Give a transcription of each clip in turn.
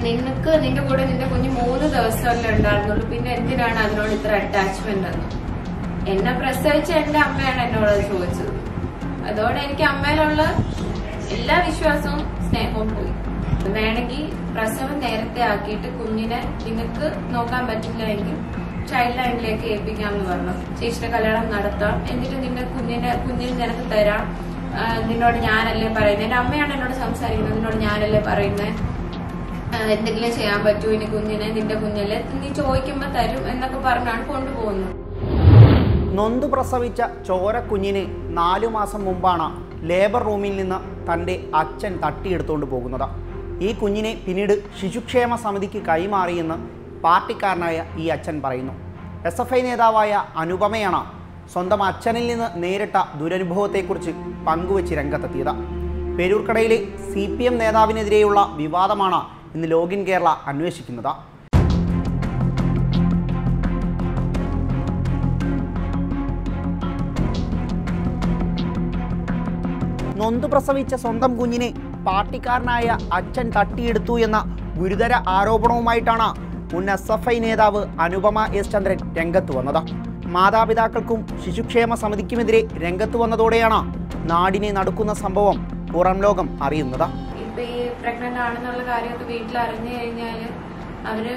നിനക്ക് നിന്റെ കൂടെ നിന്റെ കുഞ്ഞ് മൂന്ന് ദിവസമല്ലേ ഉണ്ടായിരുന്നുള്ളൂ പിന്നെ എന്തിനാണ് അതിനോട് ഇത്ര അറ്റാച്ച്മെന്റ് എന്ന് എന്നെ പ്രസവിച്ച എന്റെ അമ്മയാണ് എന്നോട് അത് ചോദിച്ചത് അതോടെ എനിക്ക് അമ്മയിലുള്ള എല്ലാ വിശ്വാസവും സ്നേഹവും പോയി വേണമെങ്കിൽ പ്രസവം നേരത്തെ ആക്കിയിട്ട് കുഞ്ഞിനെ നിങ്ങൾക്ക് നോക്കാൻ പറ്റില്ല എങ്കിൽ ചൈൽഡ് ലൈനിലേക്ക് ഏൽപ്പിക്കാമെന്ന് പറഞ്ഞു ചേച്ചിയുടെ കല്യാണം നടത്താം എന്നിട്ട് നിന്റെ കുഞ്ഞിനെ കുഞ്ഞിന് നിനക്ക് തരാം ആ, നിന്നോട് ഞാനല്ലേ പറയുന്നത് എന്റെ അമ്മയാണ് എന്നോട് സംസാരിക്കുന്നത് നിന്നോട് ഞാനല്ലേ പറയുന്നത് എന്തെങ്കിലും ചെയ്യാൻ പറ്റുമോ ഇനി കുഞ്ഞിനെ നിന്റെ കുഞ്ഞല്ലേ നീ ചോദിക്കുമ്പോ തരും എന്നൊക്കെ പറഞ്ഞാണ് കൊണ്ടുപോകുന്നത് നൊന്തു പ്രസവിച്ച ചോരക്കുഞ്ഞിനെ നാലു മാസം മുമ്പാണ് ലേബർ റൂമിൽ നിന്ന് തൻ്റെ അച്ഛൻ തട്ടിയെടുത്തുകൊണ്ട് പോകുന്നത് ഈ കുഞ്ഞിനെ പിന്നീട് ശിശുക്ഷേമ സമിതിക്ക് കൈമാറിയെന്ന് പാർട്ടിക്കാരനായ ഈ അച്ഛൻ പറയുന്നു എസ് എഫ് ഐ നേതാവായ അനുപമയാണ് സ്വന്തം അച്ഛനിൽ നിന്ന് നേരിട്ട ദുരനുഭവത്തെക്കുറിച്ച് പങ്കുവച്ച് രംഗത്തെത്തിയത് പേരൂർക്കടയിലെ സി പി എം നേതാവിനെതിരെയുള്ള വിവാദമാണ് ഇന്ന് ലോഗിൻ കേരള അന്വേഷിക്കുന്നത് നൊന്തു പ്രസവിച്ച സ്വന്തം കുഞ്ഞിനെ പാർട്ടിക്കാരനായ അച്ഛൻ തട്ടിയെടുത്തു എന്ന ഗുരുതര ആരോപണവുമായിട്ടാണ് മുൻ എസ് എഫ് ഐ നേതാവ് അനുപമ എസ് ചന്ദ്രൻ രംഗത്ത് വന്നത് മാതാപിതാക്കൾക്കും ശിശുക്ഷേമ സമിതിക്കുമെതിരെ രംഗത്ത് വന്നതോടെയാണ് നാടിനെ നടക്കുന്ന സംഭവം പുറം ലോകം അറിയുന്നത് ഇപ്പൊ ഈ പ്രഗ്നന്റ് ആണെന്നുള്ള കാര്യമൊക്കെ വീട്ടിൽ അറിഞ്ഞു കഴിഞ്ഞാല് അവര്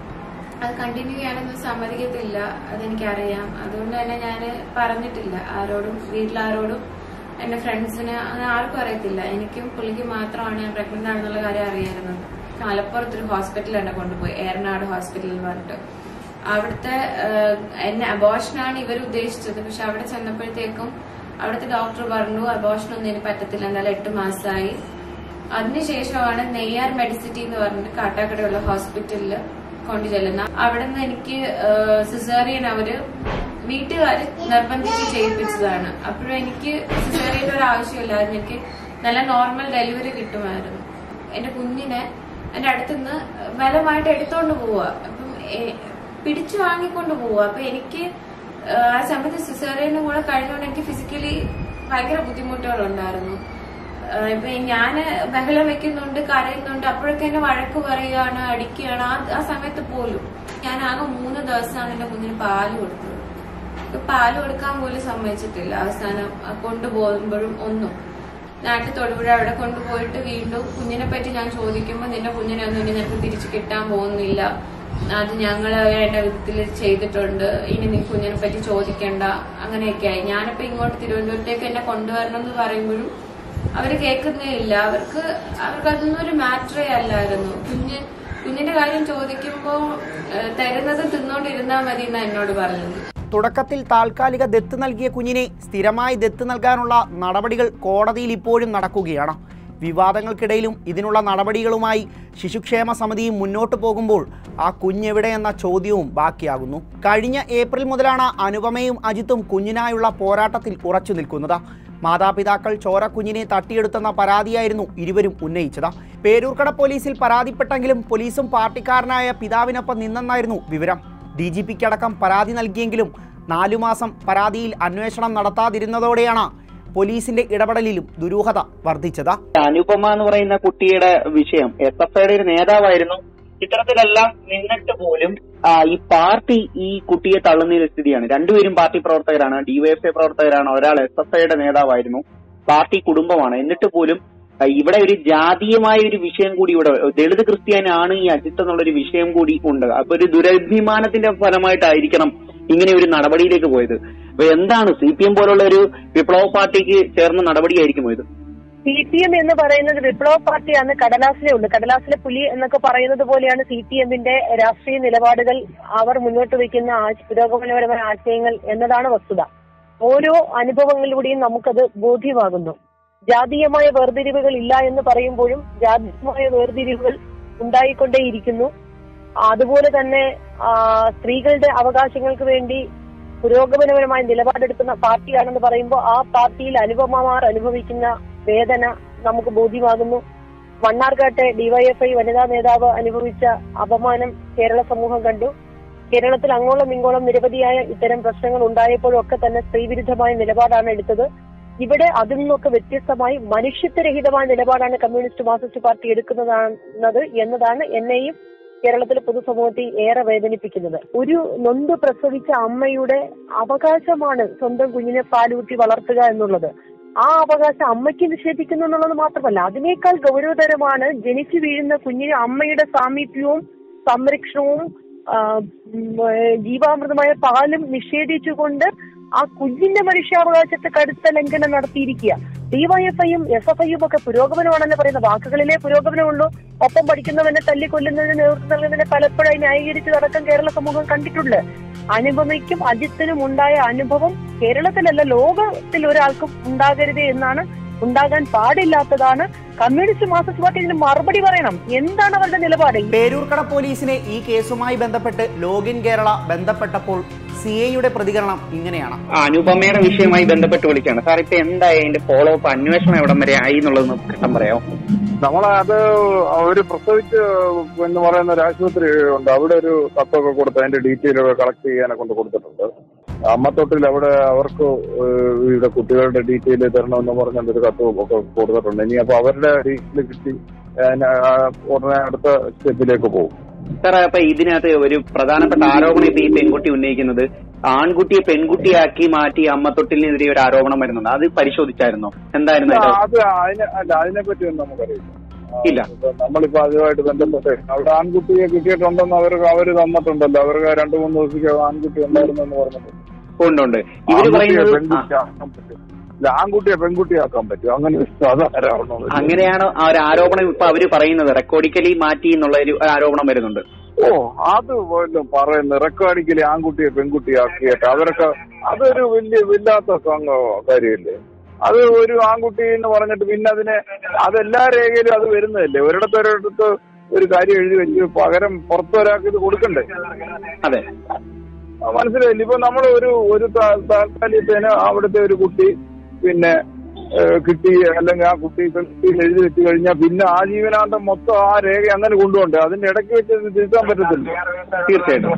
അത് കണ്ടിന്യൂ ചെയ്യാനൊന്നും സമ്മതിക്കത്തില്ല അതെനിക്കറിയാം അതുകൊണ്ട് തന്നെ ഞാൻ പറഞ്ഞിട്ടില്ല ആരോടും വീട്ടിലാരോടും എന്റെ ഫ്രണ്ട്സിന് അങ്ങനെ ആർക്കും അറിയത്തില്ല എനിക്കും പുള്ളിക്കും മാത്രമാണ് ഞാൻ പ്രഗ്നന്റ് ആണെന്നുള്ള കാര്യം അറിയായിരുന്നത് മലപ്പുറത്ത് ഒരു ഹോസ്പിറ്റലിൽ എന്നെ കൊണ്ടുപോയി ഏറനാട് ഹോസ്പിറ്റലിൽ പറഞ്ഞിട്ട് അവിടുത്തെ ഏഹ്, എന്നെ അബോഷനാണ് ഇവർ ഉദ്ദേശിച്ചത് പക്ഷെ അവിടെ ചെന്നപ്പോഴത്തേക്കും അവിടുത്തെ ഡോക്ടർ പറഞ്ഞു അബോഷൻ ഒന്നും ഇനി പറ്റത്തില്ല എന്നാലും എട്ട് മാസമായി അതിനുശേഷമാണ് നെയ്യാർ മെഡിസിറ്റി എന്ന് പറഞ്ഞിട്ട് കാട്ടാക്കടയുള്ള ഹോസ്പിറ്റലിൽ കൊണ്ടു ചെല്ലുന്നത് അവിടെ നിന്ന് എനിക്ക് സിസേറിയൻ അവര് വീട്ടുകാര് നിർബന്ധിച്ച് ചെയ്യിപ്പിച്ചതാണ് അപ്പോഴും എനിക്ക് സിസേറിയന്റെ ഒരു ആവശ്യമില്ലായിരുന്നു എനിക്ക് നല്ല നോർമൽ ഡെലിവറി കിട്ടുമായിരുന്നു എന്റെ കുഞ്ഞിനെ എന്റെ അടുത്തുനിന്ന് ബലമായിട്ട് എടുത്തോണ്ട് പോവുക അപ്പം എ- പിടിച്ചു വാങ്ങിക്കൊണ്ട് പോവുക അപ്പൊ എനിക്ക് ആ, ആ സമയത്ത് സിസേറിയനും കൂടെ കഴിഞ്ഞുകൊണ്ട് എനിക്ക് ഫിസിക്കലി ഭയങ്കര ബുദ്ധിമുട്ടുകളുണ്ടായിരുന്നു ആഹ് ഇപ്പൊ ഞാന് ബഹളം വെക്കുന്നുണ്ട് കരയുന്നുണ്ട് അപ്പോഴൊക്കെ എന്നെ വഴക്ക് പറയുകയാണ് അടിക്കുകയാണ് ആ ആ സമയത്ത് പോലും ഞാൻ ആകെ മൂന്ന് ദിവസമാണ് എന്റെ കുഞ്ഞിന് പാല് കൊടുത്തത് ഇപ്പൊ പാല് കൊടുക്കാൻ പോലും സമ്മതിച്ചിട്ടില്ല അവസാനം ആ കൊണ്ടുപോകുമ്പോഴും ഒന്നും നാട്ടിൽ തൊടുപുഴ അവിടെ കൊണ്ടുപോയിട്ട് വീണ്ടും കുഞ്ഞിനെ പറ്റി ഞാൻ ചോദിക്കുമ്പോൾ നിന്റെ കുഞ്ഞിനെ ഒന്നും ഇനി നിനക്ക് തിരിച്ചു കിട്ടാൻ പോകുന്നില്ല അത് ഞങ്ങൾ വേണ്ട വിധത്തിൽ ചെയ്തിട്ടുണ്ട് ഇനി നീ കുഞ്ഞിനെ പറ്റി ചോദിക്കണ്ട അങ്ങനെയൊക്കെയായി ഞാനിപ്പോ ഇങ്ങോട്ട് തിരുവനന്തപുരത്തേക്ക് എന്നെ കൊണ്ടുവരണം എന്ന് പറയുമ്പോഴും അവര് കേൾക്കുന്നേ ഇല്ല അവർക്ക് അവർക്ക് അതൊന്നും ഒരു മാറ്ററേ അല്ലായിരുന്നു കുഞ്ഞ് കുഞ്ഞിന്റെ കാര്യം ചോദിക്കുമ്പോ ഏഹ്, തരുന്നത് തിന്നോണ്ടിരുന്നാ മതി എന്നാ എന്നോട് പറഞ്ഞത് തുടക്കത്തിൽ താൽക്കാലിക ദത്ത് നൽകിയ കുഞ്ഞിനെ സ്ഥിരമായി ദത്ത് നൽകാനുള്ള നടപടികൾ കോടതിയിൽ ഇപ്പോഴും നടക്കുകയാണ് വിവാദങ്ങൾക്കിടയിലും ഇതിനുള്ള നടപടികളുമായി ശിശുക്ഷേമ സമിതിയും മുന്നോട്ട് പോകുമ്പോൾ ആ കുഞ്ഞെവിടെയെന്ന ചോദ്യവും ബാക്കിയാകുന്നു കഴിഞ്ഞ ഏപ്രിൽ മുതലാണ് അനുപമയും അജിത്തും കുഞ്ഞിനായുള്ള പോരാട്ടത്തിൽ ഉറച്ചു നിൽക്കുന്നത് മാതാപിതാക്കൾ ചോര കുഞ്ഞിനെ തട്ടിയെടുത്തെന്ന പരാതിയായിരുന്നു ഇരുവരും ഉന്നയിച്ചത് പേരൂർക്കട പോലീസിൽ പരാതിപ്പെട്ടെങ്കിലും പോലീസും പാർട്ടിക്കാരനായ പിതാവിനൊപ്പം നിന്നെന്നായിരുന്നു വിവരം ഡി ജി പിക്കടക്കം പരാതി നൽകിയെങ്കിലും നാലു മാസം പരാതിയിൽ അന്വേഷണം നടത്താതിരുന്നതോടെയാണ് പോലീസിന്റെ ഇടപെടലിലും ദുരൂഹത വർദ്ധിച്ചത് അനുപമ എന്ന് പറയുന്ന കുട്ടിയുടെ വിഷയം എസ് എഫ് ഐയുടെ ഒരു നേതാവായിരുന്നു ഇത്തരത്തിലെല്ലാം നിന്നിട്ട് പോലും ആ, ഈ പാർട്ടി ഈ കുട്ടിയെ തള്ളുന്ന ഒരു സ്ഥിതിയാണ് രണ്ടുപേരും പാർട്ടി പ്രവർത്തകരാണ് ഡിവൈഎഫ്ഐ പ്രവർത്തകരാണ് ഒരാൾ എസ് എഫ് ഐയുടെ നേതാവായിരുന്നു പാർട്ടി കുടുംബമാണ് എന്നിട്ട് പോലും ആ, ഇവിടെ ഒരു ജാതീയമായ ഒരു വിഷയം കൂടി ഇവിടെ ദളിത് ക്രിസ്ത്യാനാണ് ഈ അജിത്ത് എന്നുള്ളൊരു വിഷയം കൂടി ഉണ്ട് അപ്പൊ ഒരു ദുരഭിമാനത്തിന്റെ ഫലമായിട്ടായിരിക്കണം ഇങ്ങനെ ഒരു നടപടിയിലേക്ക് പോയത് അപ്പൊ എന്താണ് സി പി എം പോലുള്ള ഒരു വിപ്ലവ പാർട്ടിക്ക് ചേർന്ന നടപടിയായിരിക്കും ഇത് സി പി എം എന്ന് പറയുന്നത് വിപ്ലവ പാർട്ടിയാണ് കടലാസിലേ ഉള്ളൂ കടലാസിലെ പുലി എന്നൊക്കെ പറയുന്നത് പോലെയാണ് സി പി എമ്മിന്റെ രാഷ്ട്രീയ നിലപാടുകൾ അവർ മുന്നോട്ട് വയ്ക്കുന്ന ആശ- പുരോഗമനപരമായ ആശയങ്ങൾ എന്നതാണ് വസ്തുത ഓരോ അനുഭവങ്ങളിലൂടെയും നമുക്കത് ബോധ്യമാകുന്നു ജാതീയമായ വേർതിരിവുകൾ ഇല്ല എന്ന് പറയുമ്പോഴും ജാതീയമായ വേർതിരിവുകൾ ഉണ്ടായിക്കൊണ്ടേയിരിക്കുന്നു അതുപോലെ തന്നെ ആ, സ്ത്രീകളുടെ അവകാശങ്ങൾക്ക് വേണ്ടി പുരോഗമനപരമായ നിലപാടെടുക്കുന്ന പാർട്ടിയാണെന്ന് പറയുമ്പോൾ ആ പാർട്ടിയിൽ അനുപമമാർ അനുഭവിക്കുന്ന വേദന നമുക്ക് ബോധ്യമാകുന്നു മണ്ണാർക്കാട്ടെ ഡിവൈഎഫ്ഐ വനിതാ നേതാവ് അനുഭവിച്ച അപമാനം കേരള സമൂഹം കണ്ടു കേരളത്തിൽ അങ്ങോളം ഇങ്ങോളം നിരവധിയായ ഇത്തരം പ്രശ്നങ്ങൾ ഉണ്ടായപ്പോഴൊക്കെ തന്നെ സ്ത്രീവിരുദ്ധമായ നിലപാടാണ് എടുത്തത് ഇവിടെ അതിൽ നിന്നൊക്കെ വ്യത്യസ്തമായി മനുഷ്യത്വരഹിതമായ നിലപാടാണ് കമ്മ്യൂണിസ്റ്റ് മാർക്സിസ്റ്റ് പാർട്ടി എടുക്കുന്നതാണ് എന്നതാണ് എന്നെയും കേരളത്തിലെ പൊതുസമൂഹത്തെ ഏറെ വേദനിപ്പിക്കുന്നത് ഒരു നൊന്ത് പ്രസവിച്ച അമ്മയുടെ അവകാശമാണ് സ്വന്തം കുഞ്ഞിനെ പാലൂട്ടി വളർത്തുക എന്നുള്ളത് ആ അവകാശം അമ്മയ്ക്ക് നിഷേധിക്കുന്നു എന്നുള്ളത് മാത്രമല്ല അതിനേക്കാൾ ഗൗരവതരമാണ് ജനിച്ചു വീഴുന്ന കുഞ്ഞിന് അമ്മയുടെ സാമീപ്യവും സംരക്ഷണവും ആ, ഉം, ഏ, ജീവാമൃതമായ പാലും നിഷേധിച്ചുകൊണ്ട് ആ കുഞ്ഞിന്റെ മനുഷ്യാവകാശത്തെ കടുത്ത ലംഘനം നടത്തിയിരിക്കുക ഡിവൈഎഫ്ഐയും എസ് എഫ് ഐയും ഒക്കെ പുരോഗമനമാണെന്ന് പറയുന്ന വാക്കുകളിലെ പുരോഗമനമുള്ളൂ ഒപ്പം പഠിക്കുന്നവനെ തല്ലിക്കൊല്ലുന്നതിന് നേതൃത്വം നൽകുന്നതിനെ പലപ്പോഴായി ന്യായീകരിച്ചതടക്കം കേരള സമൂഹം കണ്ടിട്ടുണ്ട് അനുപമയ്ക്കും അജിത്തിനും ഉണ്ടായ അനുഭവം കേരളത്തിലല്ല ലോകത്തിൽ ഒരാൾക്കും ഉണ്ടാകരുത് എന്നാണ് ഉണ്ടാകാൻ പാടില്ലാത്തതാണ് കമ്മ്യൂണിസ്റ്റ് മാർക്സിസ്റ്റ് പാർട്ടി ഇതിന് മറുപടി പറയണം എന്താണ് അവരുടെ നിലപാട് പേരൂർക്കട പോലീസിനെ ഈ കേസുമായി ബന്ധപ്പെട്ട് ലോഗിൻ കേരള ബന്ധപ്പെട്ടപ്പോൾ സി എയുടെ പ്രതികരണം ഇങ്ങനെയാണ് ആ, അനുപമയുടെ വിഷയവുമായി ബന്ധപ്പെട്ട് വിളിക്കുകയാണ് സാർ ഇപ്പൊ എന്തായി അതിന്റെ ഫോളോ അപ്പ് അന്വേഷണം എവിടം വരെ ആയി എന്നുള്ളത് കിട്ടാൻ പറയാമോ നമ്മളത് അവര് പ്രസവിച്ച് എന്ന് പറയുന്ന ഒരു ആശുപത്രി ഉണ്ട് അവിടെ ഒരു കത്തൊക്കെ കൊടുത്ത് അതിന്റെ ഡീറ്റെയിൽ കളക്ട് ചെയ്യാനെ കൊണ്ട് കൊടുത്തിട്ടുണ്ട് അമ്മത്തൊട്ടിൽ അവിടെ അവർക്ക് ഏഹ് ഇവിടെ കുട്ടികളുടെ ഡീറ്റെയിൽ തരണമെന്ന് പറഞ്ഞുകൊണ്ട് ഒരു കത്ത് ഒക്കെ കൊടുത്തിട്ടുണ്ട് ഇനി അപ്പൊ അവരുടെ ഡീറ്റെയിൽ കിട്ടി ഞാൻ, ആ, ഉടനെ അടുത്ത സ്റ്റെപ്പിലേക്ക് പോകും സാർ അപ്പൊ ഇതിനകത്ത് ഒരു പ്രധാനപ്പെട്ട ആരോപണം ഇപ്പൊ ഈ പെൺകുട്ടി ഉന്നയിക്കുന്നത് ആൺകുട്ടിയെ പെൺകുട്ടിയാക്കി മാറ്റി അമ്മത്തൊട്ടിലിനെതിരെ ഒരു ആരോപണം വരുന്നുണ്ട് അത് പരിശോധിച്ചായിരുന്നോ എന്തായിരുന്നു അതിന്റെ അത് അതിനെ അല്ല അതിനെ പറ്റി ഒന്നും നമുക്കറിയില്ല ആ, ഇല്ല. ഇപ്പൊ നമ്മളിപ്പോ അതുമായിട്ട് ബന്ധപ്പെട്ട് അവിടെ ആൺകുട്ടിയെ കിട്ടിയിട്ടുണ്ടെന്ന് അവർ അവര് തന്നിട്ടുണ്ടല്ലോ അവർക്ക് രണ്ടു മൂന്ന് ദിവസത്തേക്ക് ആൺകുട്ടി ഉണ്ടായിരുന്നു എന്ന് പറഞ്ഞിട്ട് ഉണ്ട് ഉണ്ട് ഇവര് ആൺകുട്ടിയെ പറയുന്നത് ആ, പെൺകുട്ടിയാക്കാൻ പറ്റും ഇല്ല, ആൺകുട്ടിയെ പെൺകുട്ടിയാക്കാൻ പറ്റും അങ്ങനെ അതാരാണോ അങ്ങനെയാണ് ആ ഒരു ആരോപണം ഇപ്പൊ അവര് പറയുന്നത് റെക്കോർഡിക്കലി മാറ്റി എന്നുള്ള ഒരു ആരോപണം വരുന്നുണ്ട് ഓ അത് വല്ലതും പറയുന്നത് റെക്കോർഡിക്കലി ആൺകുട്ടിയെ പെൺകുട്ടിയാക്കിയിട്ട് അവരൊക്കെ അതൊരു വലിയ വല്ലാത്ത സംഭവ കാര്യമില്ലേ അത് ഒരു ആൺകുട്ടി എന്ന് പറഞ്ഞിട്ട് പിന്നെ അതിനെ അതെല്ലാ രേഖയിലും അത് വരുന്നതല്ലേ ഒരിടത്ത് ഒരിടത്ത് ഒരു കാര്യം എഴുതി വെച്ച് പകരം പുറത്തൊരാൾക്ക് ഒരാൾക്ക് ഇത് കൊടുക്കണ്ടേ അതെ ആ, മനസ്സിലായില്ല ഇപ്പൊ നമ്മൾ ഒരു ഒരു താ- താൽക്കാലികത്തിന് അവിടുത്തെ ഒരു കുട്ടി പിന്നെ ഏഹ്, കിട്ടി അല്ലെങ്കിൽ ആ കുട്ടി പെൺകുട്ടി എഴുതി വെച്ച് കഴിഞ്ഞാൽ പിന്നെ ആ ജീവനാന്തം മൊത്തം ആ രേഖ അങ്ങനെ കൊണ്ടുപോകണ്ടേ അതിന്റെ ഇടയ്ക്ക് വെച്ച് ഇത് തിരുത്താൻ പറ്റത്തില്ല തീർച്ചയായിട്ടും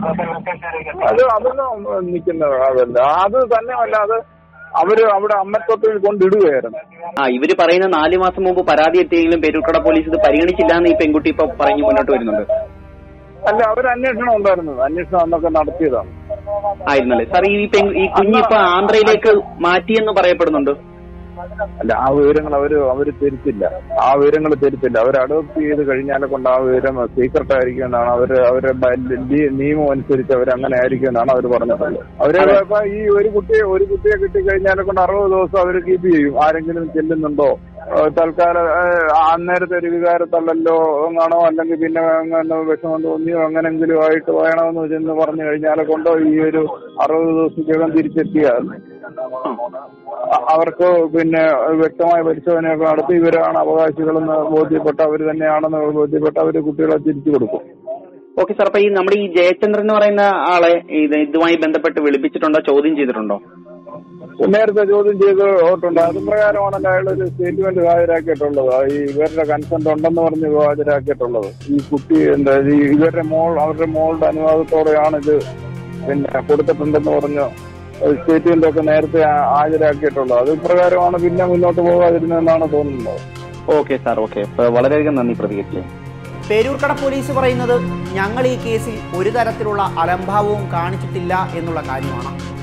അത് അതൊന്നും നിൽക്കുന്ന അതല്ല അത് തന്നെ അല്ല അത് അവര് അവിടെ അമ്മത്വത്തിൽ കൊണ്ടിടുകയായിരുന്നു ആ ഇവര് പറയുന്ന നാല് മാസം മുമ്പ് പരാതി എത്തിയെങ്കിലും പേരൂർക്കട പോലീസ് ഇത് പരിഗണിച്ചില്ല എന്ന് ഈ പെൺകുട്ടി ഇപ്പൊ പറഞ്ഞു മുന്നോട്ട് വരുന്നുണ്ട് അല്ല അവർ അന്വേഷണം ഉണ്ടായിരുന്നത് അന്വേഷണം അന്നൊക്കെ നടത്തിയതാണ് ആയിരുന്നല്ലേ സാർ ഈ പെൺ ഈ കുഞ്ഞിപ്പോ ആന്ധ്രയിലേക്ക് മാറ്റിയെന്ന് പറയപ്പെടുന്നുണ്ട് അല്ല ആ വിവരങ്ങൾ അവര് അവര് തിരുത്തില്ല ആ വിവരങ്ങൾ തിരുത്തില്ല അവർ അഡോപ്റ്റ് ചെയ്ത് കഴിഞ്ഞാലെ കൊണ്ട് ആ വിവരം സീക്രട്ട് ആയിരിക്കും എന്നാണ് അവര് അവരുടെ ബ- ലി- നിയമം അനുസരിച്ച് അവർ അങ്ങനെ ആയിരിക്കും എന്നാണ് അവർ പറഞ്ഞിട്ടുള്ളത് അവര് അതെ. ഇപ്പൊ ഈ ഒരു കുട്ടിയെ ഒരു കുട്ടിയെ കിട്ടി കഴിഞ്ഞാലെ കൊണ്ട് അറുപത് ദിവസം അവർ കീപ്പ് ചെയ്യും ആരെങ്കിലും ചെല്ലുന്നുണ്ടോ ഏഹ് തൽക്കാലം ഏഹ് അന്നേരത്തെ ഒരു വികാരത്തള്ളല്ലോ എന്നാണോ അല്ലെങ്കിൽ പിന്നെ അങ്ങനെ വിഷമം തോന്നിയോ അങ്ങനെങ്കിലും ആയിട്ട് വേണമെന്ന് ചെന്ന് പറഞ്ഞു കഴിഞ്ഞാലെ കൊണ്ടോ ഈ ഒരു അറുപത് ദിവസത്തിനകം തിരിച്ചെത്തിയാൽ അ- അവർക്ക് പിന്നെ വ്യക്തമായ പരിശോധനയൊക്കെ നടത്തി ഇവരാണ് അവകാശികളെന്ന് ബോധ്യപ്പെട്ട അവർ തന്നെയാണെന്ന് ബോധ്യപ്പെട്ട അവർ കുട്ടികളെ തിരിച്ചു കൊടുക്കും ഓക്കെ സാർ അപ്പൊ ഈ നമ്മുടെ ഈ ജയചന്ദ്രൻ എന്ന് പറയുന്ന ആളെ ഇത് ഇതുമായി ബന്ധപ്പെട്ട് വിളിപ്പിച്ചിട്ടുണ്ടോ ചോദ്യം ചെയ്തിട്ടുണ്ടോ നേരത്തെ ചോദ്യം ചെയ്ത് ഓട്ടുണ്ട് അത് പ്രകാരമാണല്ലോ അയാൾ ഒരു സ്റ്റേറ്റ്മെന്റ് ഹാജരാക്കിയിട്ടുള്ളത് ആ ഈ ഇവരുടെ കൺസെന്റ് ഉണ്ടെന്ന് പറഞ്ഞ് ഹാജരാക്കിയിട്ടുള്ളത് ഈ കുട്ടി എന്താ ഈ ഇവരുടെ മോൾ അവരുടെ മോളുടെ അനുവാദത്തോടെയാണ് ഇത് പിന്നെ കൊടുത്തിട്ടുണ്ടെന്ന് പറഞ്ഞ് സ്റ്റേറ്റ്മെന്റ് ഒക്കെ നേരത്തെ ആ- ഹാജരാക്കിയിട്ടുള്ളത് അത് പ്രകാരമാണ് പിന്നെ മുന്നോട്ട് പോകാതിരുന്നതെന്നാണ് തോന്നുന്നത് ഓക്കെ സാർ ഓക്കെ വളരെയധികം നന്ദി പ്രതികരിച്ചു പേരൂർക്കട പോലീസ് പറയുന്നത് ഞങ്ങൾ ഈ കേസിൽ ഒരു തരത്തിലുള്ള അലംഭാവവും കാണിച്ചിട്ടില്ല എന്നുള്ള കാര്യമാണ്